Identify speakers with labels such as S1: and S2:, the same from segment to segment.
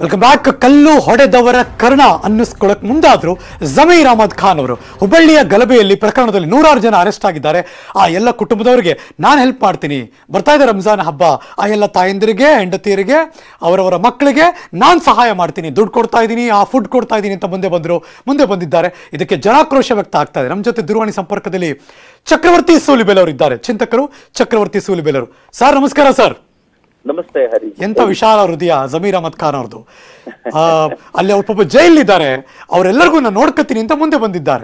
S1: Welcome back ಕಲ್ಲು ಹೊಡೆದವರ ಕರ್ಣ ಅನ್ನಿಸ್ಕೊಳ್ಳಕ್ ಮುಂದಾದ್ರು ಜಮೀರ್ ಅಹಮದ್ ಖಾನ್ ಅವರು ಹುಬ್ಬಳ್ಳಿಯ ಗಲಭೆಯಲ್ಲಿ ಪ್ರಕರಣದಲ್ಲಿ ನೂರಾರು ಜನ ಅರೆಸ್ಟ್ ಆಗಿದ್ದಾರೆ ಆ ಎಲ್ಲ ಕುಟುಂಬದವರಿಗೆ ನಾನು ಹೆಲ್ಪ್ ಮಾಡ್ತೀನಿ ಬರ್ತಾ ಇದೆ ರಂಜಾನ್ ಹಬ್ಬ ಆ ಎಲ್ಲ ತಾಯಂದಿರಿಗೆ ಹೆಂಡತಿಯರಿಗೆ ಅವರವರ ಮಕ್ಕಳಿಗೆ ನಾನು ಸಹಾಯ ಮಾಡ್ತೀನಿ ದುಡ್ಡು ಕೊಡ್ತಾ ಇದ್ದೀನಿ ಆ ಫುಡ್ ಕೊಡ್ತಾ ಇದ್ದೀನಿ ಅಂತ ಮುಂದೆ ಬಂದರು ಮುಂದೆ ಬಂದಿದ್ದಾರೆ ಇದಕ್ಕೆ ಜನಾಕ್ರೋಶ ವ್ಯಕ್ತ ಆಗ್ತಾ ಇದೆ ನಮ್ಮ ಜೊತೆ ದೂರವಾಣಿ ಸಂಪರ್ಕದಲ್ಲಿ ಚಕ್ರವರ್ತಿ ಸೂಲಿಬೆಲ್ ಇದ್ದಾರೆ ಚಿಂತಕರು ಚಕ್ರವರ್ತಿ ಸೂಲಿಬೆಲ್ ಸರ್ ನಮಸ್ಕಾರ ಸರ್
S2: ನಮಸ್ತೆ ಹರಿ
S1: ಎಂತ ವಿಶಾಲ ಹೃದಯ ಜಮೀರ್ ಅಹಮದ್ ಖಾನ್ ಅವ್ರದ್ದು ಆ, ಅಲ್ಲಿ ಅವ್ರ ಪಾಪ ಜೈಲಿದ್ದಾರೆ ಅವರೆಲ್ಲರಿಗೂ ನಾನು ನೋಡ್ಕತ್ತೀನಿ ಅಂತ ಮುಂದೆ ಬಂದಿದ್ದಾರೆ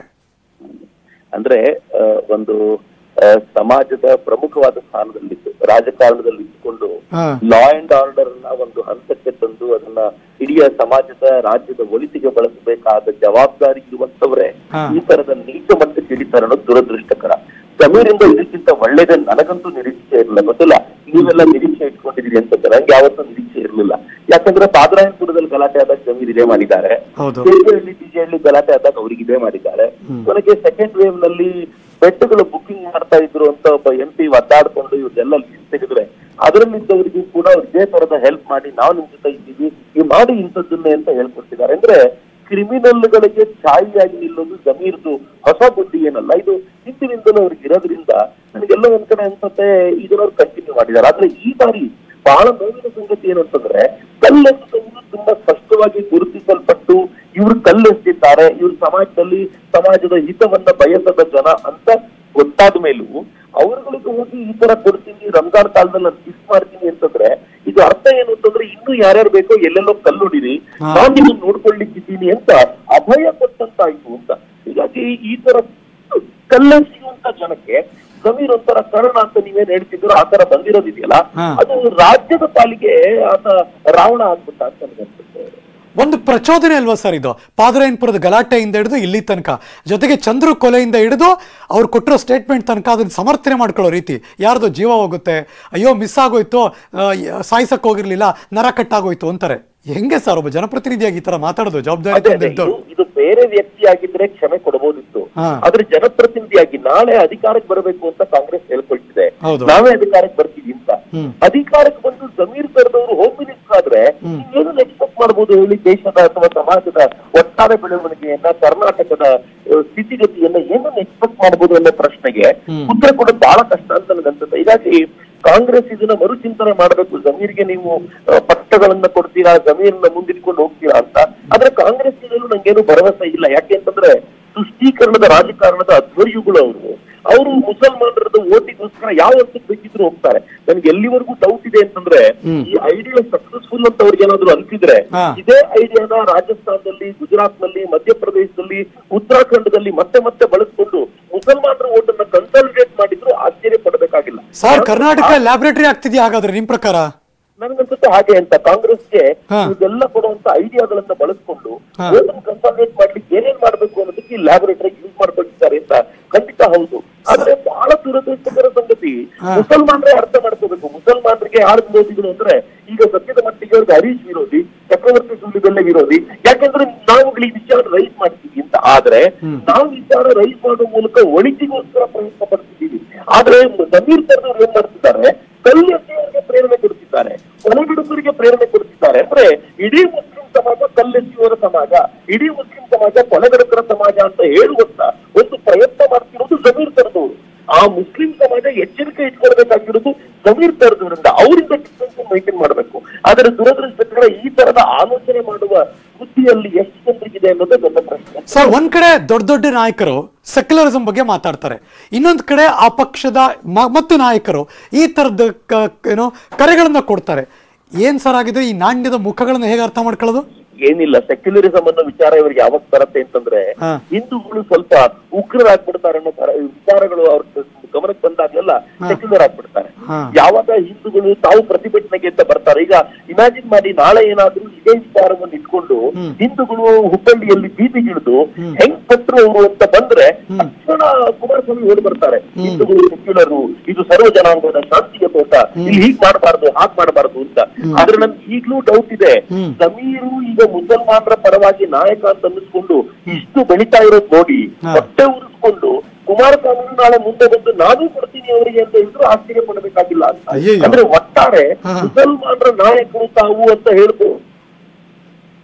S2: ಅಂದ್ರೆ ಆ, ಒಂದು ಆ, ಸಮಾಜದ ಪ್ರಮುಖವಾದ ಸ್ಥಾನದಲ್ಲಿದ್ದು ರಾಜಕಾರಣದಲ್ಲಿ ಇದ್ದುಕೊಂಡು
S1: ಹಾ.
S2: ಲಾ ಅಂಡ್ ಆರ್ಡರ್ ನ ಒಂದು ಹಂತಕ್ಕೆ ತಂದು ಅದನ್ನ ಇಡೀ ಸಮಾಜದ ರಾಜ್ಯದ ಒಳಿತಿಗೆ ಬಳಸಬೇಕಾದ ಜವಾಬ್ದಾರಿ ಇರುವಂತವರೇ
S1: ಹಾ.
S2: ಈ ತರದ ನೀಚ ಮಟ್ಟಕ್ಕೆ ಇಳಿತಾರೆ ಅನ್ನೋದು ದುರದೃಷ್ಟಕರ ಸಮೀರಿಂದ ಇದಕ್ಕಿಂತ ಒಳ್ಳೇದೇ ನನಗಂತೂ ನಿರೀಕ್ಷೆ ಇರಲಿಲ್ಲ ಗೊತ್ತಿಲ್ಲ ನೀವೆಲ್ಲ ನಿರೀಕ್ಷೆ ಇಟ್ಕೊಂಡಿದ್ದೀರಿ ಅಂತ ನಂಗೆ ಯಾವತ್ತೂ ನಿರೀಕ್ಷೆ ಇರಲಿಲ್ಲ ಯಾಕಂದ್ರೆ ಪಾದರಾಯನಪುರದಲ್ಲಿ ಗಲಾಟೆ ಆದಾಗ ಜಮೀರ್ ಇದೇ ಮಾಡಿದ್ದಾರೆ
S1: ಹೌದು
S2: ಕೆಜೆಹಳ್ಳಿ ಟಿಜೆಹಳ್ಳಿ ಗಲಾಟೆ ಆದಾಗ ಅವ್ರಿಗೆ ಇದೇ ಮಾಡಿದ್ದಾರೆ ಕೊನೆಗೆ ಸೆಕೆಂಡ್ ವೇವ್ ನಲ್ಲಿ ಬೆಟ್ಟಗಳು ಬುಕಿಂಗ್ ಮಾಡ್ತಾ ಇದ್ರು ಅಂತ ಒಬ್ಬ ಎಂ ಪಿ ಒದ್ದಾಡ್ಕೊಂಡು ಇವ್ರದೆಲ್ಲ ಲೀಸ್ಟ್ ತೆಗೆದ್ರೆ ಅದರಲ್ಲಿದ್ದವರಿಗೂ ಕೂಡ ಅವ್ರು ಇದೇ ತರದ ಹೆಲ್ಪ್ ಮಾಡಿ ನಾವು ನಿಮ್ ಜೊತೆ ಇದ್ದೀವಿ ಈ ಮಾಡಿ ಇಂಥದ್ದನ್ನೇ ಅಂತ ಹೇಳ್ಕೊಡ್ತಿದ್ದಾರೆ ಅಂದ್ರೆ ಕ್ರಿಮಿನಲ್ಗಳಿಗೆ ಛಾಯಿಯಾಗಿ ನಿಲ್ಲೋದು ಜಮೀರ್ದು ಹೊಸ ಬುದ್ಧಿ ಏನಲ್ಲ ಇದು ಹಿಂದಿನಿಂದಲೂ ಅವ್ರಿಗೆ ಇರೋದ್ರಿಂದ ನನಗೆಲ್ಲ ಒಂದ್ ಕಡೆ ಅನ್ಸುತ್ತೆ ಇದನ್ನವ್ರು ಕಂಟಿನ್ಯೂ ಮಾಡಿದ್ದಾರೆ ಆದ್ರೆ ಈ ಬಾರಿ ಬಹಳ ನೋವಿನ ಸಂಗತಿ ಏನು ಅಂತಂದ್ರೆ ಕಲ್ಲೆಸೆತವನ್ನು ತುಂಬಾ ಸ್ಪಷ್ಟವಾಗಿ ಗುರುತಿಸಲ್ಪಟ್ಟು ಇವರು ಕಲ್ಲೆಸೆದಿದ್ದಾರೆ ಇವರು ಸಮಾಜದಲ್ಲಿ ಸಮಾಜದ ಹಿತವನ್ನ ಬಯಸದ ಜನ ಅಂತ ಗೊತ್ತಾದ ಮೇಲೂ ಅವರುಗಳಿಗೆ ಹೋಗಿ ಈ ತರ ಕೊಡ್ತೀನಿ ರಂಜಾನ್ ಕಾಲದಲ್ಲಿ ನಾನು ಕಿಸ್ ಮಾಡ್ತೀನಿ ಅಂತಂದ್ರೆ ಇದು ಅರ್ಥ ಏನು ಅಂತಂದ್ರೆ ಇನ್ನೂ ಯಾರ್ಯಾರು ಬೇಕೋ ಎಲ್ಲೆಲ್ಲೋ ಕಲ್ಲೊಡಿರಿ
S1: ಹಾ.
S2: ನಾನು ನಿಮ್ಮನ್ನ ನೋಡ್ಕೊಳ್ಳಿಕ್ಕಿದ್ದೀನಿ ಅಂತ ಅಭಯ ಕೊಟ್ಟಂತಾಯ್ತು ಅಂತ ಹೀಗಾಗಿ ಈ ತರ ಕಲ್ಲೆಸೆಯುವಂತ ಜನಕ್ಕೆ ಜಮೀರ್ ಒಂಥರ ಕರ್ಣ ಅಂತ ನೀವೇನ್ ಹೇಳ್ತಿದ್ರು ಆ ತರ ಬಂದಿರೋದಿದೆಯಲ್ಲ
S1: ಹಾ.
S2: ಅದು ರಾಜ್ಯದ ಪಾಲಿಗೆ ಆತ ರಾವಣ ಆಗ್ಬಿಟ್ಟ ಅಂತ ನನಗನ್ಸುತ್ತೆ
S1: ಒಂದು ಪ್ರಚೋದನೆ ಅಲ್ವಾ ಸರ್ ಇದು ಪಾದರಾಯನಪುರದ ಗಲಾಟೆಯಿಂದ ಹಿಡಿದು ಇಲ್ಲಿ ತನಕ ಜೊತೆಗೆ ಚಂದ್ರು ಕೊಲೆಯಿಂದ ಹಿಡಿದು ಅವ್ರು ಕೊಟ್ಟಿರೋ ಸ್ಟೇಟ್ಮೆಂಟ್ ತನಕ ಅದನ್ನ ಸಮರ್ಥನೆ ಮಾಡ್ಕೊಳ್ಳೋ ರೀತಿ ಯಾರ್ದು ಜೀವ ಹೋಗುತ್ತೆ ಅಯ್ಯೋ ಮಿಸ್ ಆಗೋಯ್ತು ಆ, ಯ- ಸಾಯ್ಸಕ್ ಹೋಗಿರ್ಲಿಲ್ಲ ನರ ಕಟ್ಟಾಗೋಯ್ತು ಅಂತಾರೆ ಹೆಂಗೆ ಸರ್ ಒಬ್ಬ ಜನಪ್ರತಿನಿಧಿಯಾಗಿ ಈ ತರ ಮಾತಾಡೋದು ಜವಾಬ್ದಾರಿ
S2: ಅದೇ ಅದೇ,
S1: ತಂದಿದ್ದವ್ರು
S2: ಇದು- ಇದು ಬೇರೆ ವ್ಯಕ್ತಿ ಆಗಿದ್ರೆ ಕ್ಷಮೆ ಕೊಡಬಹುದಿತ್ತು
S1: ಹಾ.
S2: ಆದ್ರೆ ಜನಪ್ರತಿನಿಧಿಯಾಗಿ ನಾಳೆ ಅಧಿಕಾರಕ್ಕೆ ಬರಬೇಕು ಅಂತ ಕಾಂಗ್ರೆಸ್ ಹೇಳ್ಕೊಳ್ತಿದೆ
S1: ಹೌದು.
S2: ನಾವೇ ಅಧಿಕಾರಕ್ಕೆ ಬರ್ತೀವಿ ಅಂತ
S1: ಹ್ಮ್.
S2: ಅಧಿಕಾರಕ್ಕೆ ಬಂದು ಜಮೀರ್ ಕರೆದವರು ಹೋಮ್ ಮಿನಿಸ್ಟರ್ ಆದ್ರೆ ಏನು ಎಕ್ಸ್ಪೆಕ್ಟ್ ಮಾಡಬಹುದು ಹೇಳಿ ದೇಶದ ಅಥವಾ ಸಮಾಜದ ಒಟ್ಟಾರೆ ಬೆಳವಣಿಗೆಯನ್ನ ಕರ್ನಾಟಕದ ಆ, ಸ್ಥಿತಿಗತಿಯನ್ನ ಏನನ್ನ ಎಕ್ಸ್ಪೆಕ್ಟ್ ಮಾಡಬಹುದು ಅನ್ನೋ ಪ್ರಶ್ನೆಗೆ ಉತ್ತರ ಕೊಡೋದು ಬಹಳ ಕಷ್ಟ ಅಂತ ನನಗನ್ಸುತ್ತೆ ಹೀಗಾಗಿ ಕಾಂಗ್ರೆಸ್ ಇದನ್ನ ಮರುಚಿಂತನೆ ಮಾಡಬೇಕು ಜಮೀರ್ಗೆ ನೀವು ಆ, ಪಟ್ಟಗಳನ್ನ ಕೊಡ್ತೀರಾ ಜಮೀರನ್ನ ಮುಂದಿಟ್ಕೊಂಡು ಹೋಗ್ತೀರಾ ಅಂತ ಆದ್ರೆ ಕಾಂಗ್ರೆಸ್ ನಂಗೇನು ಭರವಸೆ ಇಲ್ಲ ಯಾಕೆ ಅಂತಂದ್ರೆ ತುಷ್ಟೀಕರಣದ ರಾಜಕಾರಣದ ಅಧ್ವರ್ಯುಗಳು ಅವರು ಅವರು ಮುಸಲ್ಮಾನರದ ಓಟಿಗೋಸ್ಕರ ಯಾವ ಹಂತಕ್ಕೆ ಬೇಕಿದ್ರು ಹೋಗ್ತಾರೆ ನನ್ಗೆ ಎಲ್ಲಿವರೆಗೂ ಡೌಟ್ ಇದೆ ಅಂತಂದ್ರೆ ಈ ಐಡಿಯಾ ಸಕ್ಸಸ್ಫುಲ್ ಅಂತ ಅವ್ರಿಗೆ ಏನಾದ್ರು ಅನ್ಸಿದ್ರೆ
S1: ಹಾ.
S2: ಇದೇ ಐಡಿಯಾನ ರಾಜಸ್ಥಾನದಲ್ಲಿ ಗುಜರಾತ್ ನಲ್ಲಿ ಮಧ್ಯಪ್ರದೇಶದಲ್ಲಿ ಉತ್ತರಾಖಂಡದಲ್ಲಿ ಮತ್ತೆ ಮತ್ತೆ ಬಳಸ್ಕೊಂಡು ಮುಸಲ್ಮಾನರ ಓಟನ್ನ ಕನ್ಸಾಲಿಡೇಟ್ ಮಾಡಿದ್ರು ಆಶ್ಚರ್ಯ ಪಡಬೇಕಾಗಿಲ್ಲ
S1: ಸರ್ ಕರ್ನಾಟಕ ಲ್ಯಾಬ್ರೇಟರಿ ಆಗ್ತಿದ್ಯಾ ಹಾಗಾದ್ರೆ ನಿಮ್ ಪ್ರಕಾರ
S2: ನನಗನ್ಸುತ್ತೆ ಹಾಗೆ ಅಂತ ಕಾಂಗ್ರೆಸ್ಗೆ
S1: ಹಾ.
S2: ಇದೆಲ್ಲ ಕೊಡುವಂತ ಐಡಿಯಾಗಳನ್ನ ಬಳಸ್ಕೊಂಡು
S1: ಹಾ.
S2: ಓಟನ್ ಕನ್ಸಾಲಿಡೇಟ್ ಮಾಡ್ಲಿಕ್ಕೆ ಏನೇನ್ ಮಾಡ್ಬೇಕು ಅನ್ನೋದಕ್ಕೆ ಈ ಲ್ಯಾಬೊರೇಟರಿ ಯೂಸ್ ಮಾಡ್ಕೊಂಡಿದ್ದಾರೆ ಅಂತ ಖಂಡಿತ ಹೌದು ಆದ್ರೆ ಬಹಳ ದುರದೃಷ್ಟಕರ ಸಂಗತಿ
S1: ಹಾ.
S2: ಮುಸಲ್ಮಾನರೇ ಅರ್ಥ ಮಾಡ್ಕೋಬೇಕು ಮುಸಲ್ಮಾನರಿಗೆ ಯಾರು ವಿರೋಧಿಗಳು ಅಂದ್ರೆ ಈಗ ಸತ್ಯದ ಮಟ್ಟಿಗೆ ಅವ್ರಿಗೆ ಹರೀಶ್ ವಿರೋಧಿ ಚಕ್ರವರ್ತಿ ಸುಲಿಬೆಲ್ಲ ವಿರೋಧಿ ಯಾಕೆಂದ್ರೆ ನಾವು ಈ ವಿಚಾರ ರೈಸ್ ಮಾಡ್ತೀವಿ ಅಂತ ಆದ್ರೆ ನಾವು ವಿಚಾರ ರೈಸ್ ಮಾಡೋ ಮೂಲಕ ಒಳಿತಿಗೋಸ್ಕರ ಪ್ರಯತ್ನ ಪಡ್ತಿದ್ದೀವಿ ಆದ್ರೆ ಸಮೀರ್ ಸರ್ದವ್ರು ಏನ್ ಮಾಡ್ತಿದ್ದಾರೆ ಕಲ್ಲೆಸೆಯವರಿಗೆ ಪ್ರೇರಣೆ ಕೊಡ್ತಿದ್ದಾರೆ ಕೊನೆಗಿಡುಗರಿಗೆ ಪ್ರೇರಣೆ ಕೊಡ್ತಿದ್ದಾರೆ ಅಂದ್ರೆ ಇಡೀ ಮುಸ್ಲಿಂ ಸಮಾಜ ಕಲ್ಲೆಸೆಯುವರ ಸಮಾಜ ಇಡೀ ಮುಸ್ಲಿಂ ಸಮಾಜ ಕೊಲೆಗಡಕರ ಸಮಾಜ ಅಂತ ಹೇಳುವಂತ ಒಂದು ಪ್ರಯತ್ನ ಮಾಡ್ತಿರೋದು ಜಮೀರ್ ತರದವರು ಆ ಮುಸ್ಲಿಂ ಸಮಾಜ ಎಚ್ಚರಿಕೆ ಇಟ್ಕೊಳ್ಬೇಕಾಗಿರೋದು ಜಮೀರ್ ತರದವರಿಂದ ಅವರಿಂದ ಡಿಸ್ಟೆನ್ಸ್ ಮೈಂಟೈನ್ ಮಾಡಬೇಕು ಆದ್ರೆ ದುರದೃಷ್ಟಕರ ಈ ತರದ ಆಲೋಚನೆ ಮಾಡುವ ಬುದ್ಧಿಯಲ್ಲಿ ಎಷ್ಟು ಜನರಿಗಿದೆ ಅನ್ನೋದೇ ನನ್ನ ಪ್ರಶ್ನೆ
S1: ಸರ್ ಒಂದ್ ಕಡೆ ದೊಡ್ಡ ದೊಡ್ಡ ನಾಯಕರು ಸೆಕ್ಯುಲರಿಸಂ ಬಗ್ಗೆ ಮಾತಾಡ್ತಾರೆ ಇನ್ನೊಂದ್ ಕಡೆ ಆ ಪಕ್ಷದ ಮ- ಮತ್ತು ನಾಯಕರು ಈ ತರದ ಕ- ಏನೋ ಕರೆಗಳನ್ನ ಕೊಡ್ತಾರೆ ಏನ್ ಸರ್ ಆಗಿದೆ ಈ ನಾಣ್ಯದ ಮುಖಗಳನ್ನ ಹೇಗೆ ಅರ್ಥ ಮಾಡ್ಕೊಳ್ಳೋದು
S2: ಏನಿಲ್ಲ ಸೆಕ್ಯುಲರಿಸಂ ಅನ್ನೋ ವಿಚಾರ ಇವ್ರಿಗೆ ಯಾವಾಗ ಬರುತ್ತೆ ಅಂತಂದ್ರೆ
S1: ಹಾ.
S2: ಹಿಂದೂಗಳು ಸ್ವಲ್ಪ ಉಗ್ರರಾಗ್ಬಿಡ್ತಾರೆ ಅನ್ನೋ ತರ ವಿಚಾರಗಳು ಅವ್ರ ಗಮನಕ್ಕೆ ಬಂದಾಗ್ಲೆಲ್ಲ ಸೆಕ್ಯುಲರ್ ಆಗ್ಬಿಡ್ತಾರೆ
S1: ಹಾ.
S2: ಯಾವಾಗ ಹಿಂದೂಗಳು ತಾವು ಪ್ರತಿಭಟನೆಗೆ ಅಂತ ಬರ್ತಾರೆ ಈಗ ಇಮ್ಯಾಜಿನ್ ಮಾಡಿ ನಾಳೆ ಏನಾದ್ರೂ ಇದೇ ವಿಚಾರವನ್ನು ಇಟ್ಕೊಂಡು ಹಿಂದೂಗಳು ಹುಬ್ಬಳ್ಳಿಯಲ್ಲಿ ಬೀದಿಗಿಳಿದು ಹೆಂಗ್ ಪಟ್ರು ಅವರು ಅಂತ ಬಂದ್ರೆ ತಕ್ಷಣ ಕುಮಾರಸ್ವಾಮಿ ಓಡಿ ಬರ್ತಾರೆ ಹಿಂದೂಗಳು ಸೆಕ್ಯುಲರು ಇದು ಸರ್ವ ಜನಾಂಗದ ಶಾಂತಿಯ ತೋಟ ಇಲ್ಲಿ ಹೀಗ್ ಮಾಡಬಾರ್ದು ಹಾಗ್ ಮಾಡಬಾರ್ದು ಅಂತ ಆದ್ರೆ ನನ್ಗೆ ಈಗ್ಲೂ ಡೌಟ್ ಇದೆ ಸಮೀರು ಈಗ ಮುಸಲ್ಮಾನರ ಪರವಾಗಿ ನಾಯಕ ಅಂತ ಅನ್ನಿಸ್ಕೊಂಡು ಇಷ್ಟು ಬೆಳಿತಾ ಇರೋದು ನೋಡಿ
S1: ಹಾ.
S2: ಹೊಟ್ಟೆ ಉರಿಸ್ಕೊಂಡು ಕುಮಾರಸ್ವಾಮಿ ನಾಳೆ ಮುಂದೆ ಬಂದು ನಾನು ಕೊಡ್ತೀನಿ ಅವರಿಗೆ ಅಂತ ಹೇಳಿದ್ರು ಆಶ್ಚರ್ಯ ಪಡಬೇಕಾಗಿಲ್ಲ ಅಂತ
S1: ಅಯ್ಯಯ್ಯೋ.
S2: ಅಂದ್ರೆ ಒಟ್ಟಾರೆ
S1: ಹಾ.
S2: ಮುಸಲ್ಮಾನರ ನಾಯಕರು ತಾವು ಅಂತ ಹೇಳ್ಬೋದು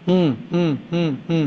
S1: ಹ್ಮ್ ಹ್ಮ್ ಹ್ಮ್ ಹ್ಮ್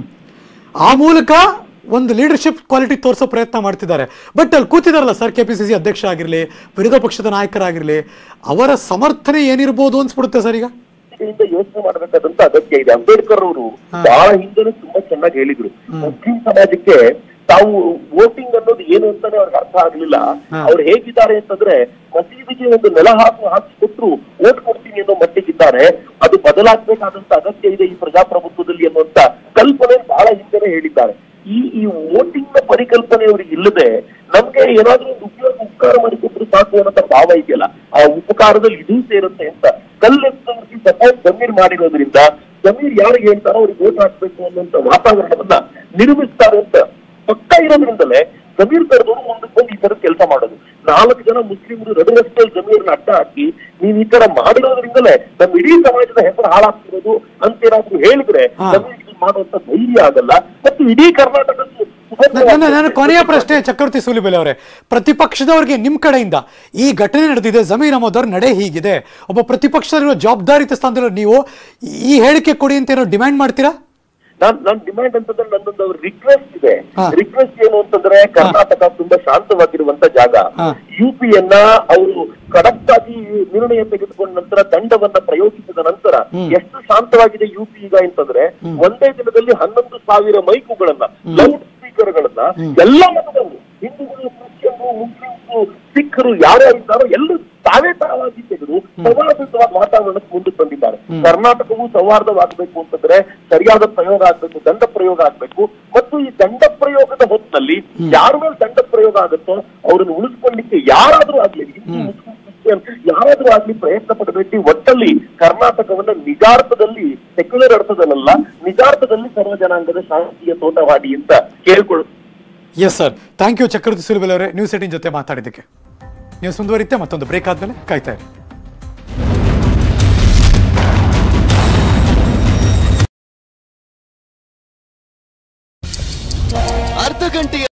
S1: ಆ ಮೂಲಕ ಒಂದು ಲೀಡರ್ಶಿಪ್ ಕ್ವಾಲಿಟಿ ತೋರಿಸೋ ಪ್ರಯತ್ನ ಮಾಡ್ತಿದ್ದಾರೆ ಬಟ್ ಅಲ್ಲಿ ಕೂತಿದಾರಲ್ಲ sir K P C C ಅಧ್ಯಕ್ಷ ಆಗಿರಲಿ ವಿರೋಧ ಪಕ್ಷದ ನಾಯಕರಾಗಿರಲಿ ಅವರ ಸಮರ್ಥನೆ ಏನಿರ್ಬೋದು ಅನ್ಸ್ಬಿಡುತ್ತೆ ಸರ್ ಈಗ
S2: ಇದರಿಂದ ಯೋಚನೆ ಮಾಡಬೇಕಾದಂತ ಅಗತ್ಯ ಇದೆ ಅಂಬೇಡ್ಕರ್ ಅವರು ಬಹಳ ಹಿಂದೆನೂ ತುಂಬಾ ಚೆನ್ನಾಗಿ ಹೇಳಿದ್ರು ಮುಸ್ಲಿಂ ಸಮಾಜಕ್ಕೆ ತಾವು ವೋಟಿಂಗ್ ಅನ್ನೋದು ಏನು ಅಂತಾನೆ ಅವ್ರಿಗೆ ಅರ್ಥ ಆಗ್ಲಿಲ್ಲ ಅವ್ರು ಹೇಗಿದ್ದಾರೆ ಅಂತಂದ್ರೆ ಮಸೀದಿಗೆ ಒಂದು ನೆಲ ಹಾಕು ಹಾಕಿಕೊಟ್ರು ಓಟ್ ಕೊಡ್ತೀನಿ ಅನ್ನೋ ಮಟ್ಟಿಗಿದ್ದಾರೆ ಅದು ಬದಲಾಗಬೇಕಾದಂತ ಅಗತ್ಯ ಇದೆ ಈ ಪ್ರಜಾಪ್ರಭುತ್ವದಲ್ಲಿ ಅನ್ನುವಂತ ಕಲ್ಪನೆ ಬಹಳ ಹಿಂದೆನೆ ಹೇಳಿದ್ದಾರೆ ಈ ಈ ವೋಟಿಂಗ್ ನ ಪರಿಕಲ್ಪನೆ ಅವ್ರಿಗೆ ಇಲ್ಲದೆ ನಮ್ಗೆ ಏನಾದ್ರೂ ಒಂದು ಉಪಯೋಗ ಉಪಕಾರ ಮಾಡಿಕೊಟ್ರು ಸಾಕು ಅನ್ನೋ ಭಾವ ಇದೆಯಲ್ಲ ಆ ಉಪಕಾರದಲ್ಲಿ ಇದೂ ಸೇರುತ್ತೆ ಅಂತ ಕಲ್ಲೆತ್ತವರಿಗೆ ಸಪೋರ್ಟ್ ಜಮೀರ್ ಮಾಡಿರೋದ್ರಿಂದ ಜಮೀರ್ ಯಾರಿಗೆ ಹೇಳ್ತಾರೋ ಅವ್ರಿಗೆ ವೋಟ್ ಹಾಕ್ಬೇಕು ಅನ್ನುವಂತ ವಾತಾವರಣವನ್ನ ನಿರ್ಮಿಸ್ತಾರೆ ಅಂತ ಪಕ್ಕ ಇರೋದ್ರಿಂದಲೇ ಜಮೀರ್ ಕರೆದವರು ಮುಂದಕ್ಕೆ ಬಂದು ಈ ತರ ಕೆಲಸ ಮಾಡೋದು ನಾಲ್ಕು ಜನ ಮುಸ್ಲಿಮರು ನಡುವಷ್ಟೇ ಜಮೀರ್ನ ಅಡ್ಡ ಹಾಕಿ ನೀವ್ ಈ ತರ ಮಾಡಿರೋದ್ರಿಂದಲೇ ನಮ್ಮ ಇಡೀ ಸಮಾಜದ ಹೆಸರು ಹಾಳಾಗ್ತಿರೋದು ಅಂತೇನಾದ್ರೂ ಹೇಳಿದ್ರೆ
S1: ಹಾ.
S2: ಜಮೀರ್ ಮಾಡುವಂತ ಧೈರ್ಯ ಆಗಲ್ಲ ಮತ್ತು ಇಡೀ ಕರ್ನಾಟಕದ
S1: ನನ್ನ ನನ್ನ ಕೊನೆಯ ಪ್ರಶ್ನೆ ಚಕ್ರವರ್ತಿ ಸೂಲಿಬೆಲೆ ಅವರೇ ಪ್ರತಿಪಕ್ಷದವರಿಗೆ ನಿಮ್ ಕಡೆಯಿಂದ ಈ ಘಟನೆ ನಡೆದಿದೆ ಜಮೀರ್ ಅಹಮದ್ ಅವ್ರ ನಡೆ ಹೀಗಿದೆ ಒಬ್ಬ ಪ್ರತಿಪಕ್ಷದಲ್ಲಿರೋ ಜವಾಬ್ದಾರಿತ ಸ್ಥಾನದಲ್ಲಿರೋ ನೀವು ಈ ಹೇಳಿಕೆ ಕೊಡಿ ಅಂತ ಏನೋ ಡಿಮ್ಯಾಂಡ್ ಮಾಡ್ತೀರಾ
S2: ನಾನ್ ನಾನ್ ಡಿಮ್ಯಾಂಡ್ ಅಂತಂದ್ರೆ ನನ್ನೊಂದು ರಿಕ್ವೆಸ್ಟ್ ಇದೆ
S1: ಹಾ.
S2: ರಿಕ್ವೆಸ್ಟ್ ಏನು ಅಂತಂದ್ರೆ ಕರ್ನಾಟಕ ತುಂಬಾ ಶಾಂತವಾಗಿರುವಂತ ಜಾಗ
S1: ಹಾ.
S2: ಯು ಪಿಯನ್ನ ಅವರು ಖಡಕ್ ಆಗಿ ನಿರ್ಣಯ ತೆಗೆದುಕೊಂಡ ನಂತರ ದಂಡವನ್ನ ಪ್ರಯೋಗಿಸಿದ ನಂತರ ಎಷ್ಟು ಶಾಂತವಾಗಿದೆ ಯು ಪಿ ಈಗ ಅಂತಂದ್ರೆ ಒಂದೇ ದಿನದಲ್ಲಿ ಹನ್ನೊಂದು ಸಾವಿರ ಮೈಕುಗಳನ್ನ ಲೌಡ್ ಸ್ಪೀಕರ್ಗಳನ್ನ ಎಲ್ಲ ಮತದವರು ಹಿಂದೂಗಳು ಕ್ರಿಶ್ಚಿಯನ್ರು ಮುಸ್ಲಿಮ್ಸು ಸಿಖ್ರು ಯಾರ್ಯಾರು ಇದ್ದಾರೋ ಎಲ್ಲರೂ ತಾವೇ ತಾವಾಗಿ ತೆಗೆದು ಸೌಹಾರ್ದಯುತವಾದ ವಾತಾವರಣಕ್ಕೆ ಮುಂದಕ್ಕೆ ಬಂದಿದ್ದಾರೆ ಕರ್ನಾಟಕವು ಸೌಹಾರ್ದವಾಗಬೇಕು ಅಂತಂದ್ರೆ ಸರಿಯಾದ ಪ್ರಯೋಗ ಆಗ್ಬೇಕು ದಂಡ ಪ್ರಯೋಗ ಆಗ್ಬೇಕು ಮತ್ತು ಈ ದಂಡ ಪ್ರಯೋಗದ ಹೊತ್ತಿನಲ್ಲಿ ಯಾರ ಮೇಲೆ ದಂಡ ಪ್ರಯೋಗ ಆಗುತ್ತೋ ಅವ್ರನ್ನ ಉಳಿಸ್ಕೊಳ್ಳಿಕ್ಕೆ ಯಾರಾದ್ರೂ ಆಗ್ಲಿ ಹಿಂದೂ ಮುಸ್ಲಿಂ ಕ್ರಿಶ್ಚಿಯನ್ ಯಾರಾದ್ರೂ ಆಗ್ಲಿ ಪ್ರಯತ್ನ ಪಡಬೇಕು ಒಟ್ಟಲ್ಲಿ ಕರ್ನಾಟಕವನ್ನ ನಿಜಾರ್ಥದಲ್ಲಿ ಸೆಕ್ಯುಲರ್ ಅರ್ಥದಲ್ಲ ನಿಜಾರ್ಥದಲ್ಲಿ ಸರ್ವ ಜನಾಂಗದ ಶಾಂತಿಯ ತೋಟವಾಡಿ ಅಂತ ಕೇಳ್ಕೊಳ್
S1: yes sir thank you Chakravarti Sulibele ಅವರೇ ನ್ಯೂಸ್ ಏಟಿನ್ ಜೊತೆ ಮಾತಾಡಿದ್ದಕ್ಕೆ ನ್ಯೂಸ್ ಮುಂದುವರಿಯುತ್ತೆ ಮತ್ತೊಂದು ಬ್ರೇಕ್ ಆದ್ಮೇಲೆ ಕಾಯ್ತಾ ಇರಿ
S3: ಅರ್ಧ ಗಂಟೆಯ